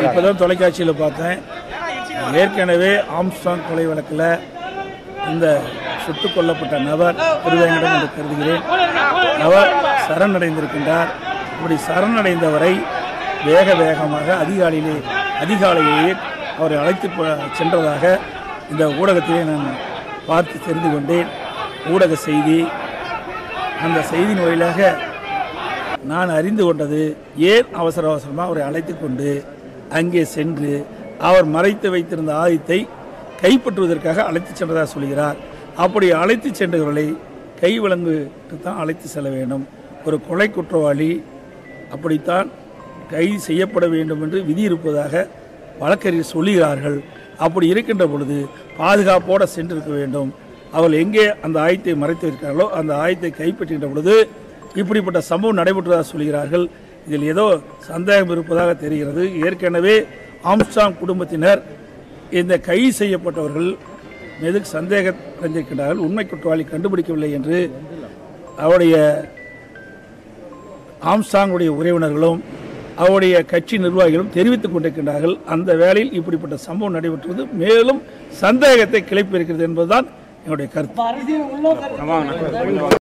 இப்போதான் தொலைக்காட்சியில் பார்த்தேன் ஏற்கனவே ஆம்ஸ்டாங் கொலை வழக்கில் இந்த சுட்டுக் கொல்லப்பட்ட நபர் திருவேங்கடம் என்று கருதுகிறேன் அவர் சரணடைந்திருக்கின்றார் இப்படி சரணடைந்தவரை வேக வேகமாக அதிகாலையிலே அதிகாலையிலேயே அவரை அழைத்து போ- சென்றதாக இந்த ஊடகத்திலே நான் பார்த்து தெரிந்து கொண்டேன் ஊடக செய்தி அந்த செய்தியின் வாயிலாக நான் அறிந்து கொண்டது ஏன் அவசர அவசரமாக அவரை அழைத்து கொண்டு அங்கே சென்று அவர் மறைத்து வைத்திருந்த ஆயுதத்தை கைப்பற்றுவதற்காக அழைத்து சென்றதாக சொல்கிறார் அப்படி அழைத்து சென்றவர்களை கை விலங்குக்கு தான் அழைத்து செல்ல வேண்டும் ஒரு கொலை குற்றவாளி அப்படித்தான் கைது செய்யப்பட வேண்டும் என்று விதி இருப்பதாக வழக்கறிஞர் சொல்லுகிறார்கள் அப்படி இருக்கின்ற பொழுது பாதுகாப்போடு சென்றிருக்க வேண்டும் அவர்கள் எங்கே அந்த ஆயத்தை மறைத்து இருக்கிறார்களோ அந்த ஆயத்தை கைப்பற்றுகின்ற பொழுது இப்படிப்பட்ட சம்பவம் நடைபெற்றதாக சொல்கிறார்கள் இதில் ஏதோ சந்தேகம் இருப்பதாக தெரிகிறது ஏற்கனவே ஆம்ஸ்டாங் குடும்பத்தினர் இந்த கைது செய்யப்பட்டவர்கள் மீது சந்தேகம் அடைந்திருக்கிறார்கள் உண்மை குற்றவாளி கண்டுபிடிக்கவில்லை என்று அவருடைய ஆம்ஸ்டாங்குடைய உறவினர்களும் அவருடைய கட்சி நிர்வாகிகளும் தெரிவித்துக் கொண்டிருக்கின்றார்கள் அந்த வேளையில் இப்படிப்பட்ட சம்பவம் நடைபெற்றுவது மேலும் சந்தேகத்தை கிளப்பி இருக்கிறது என்பதுதான் என்னுடைய கருத்து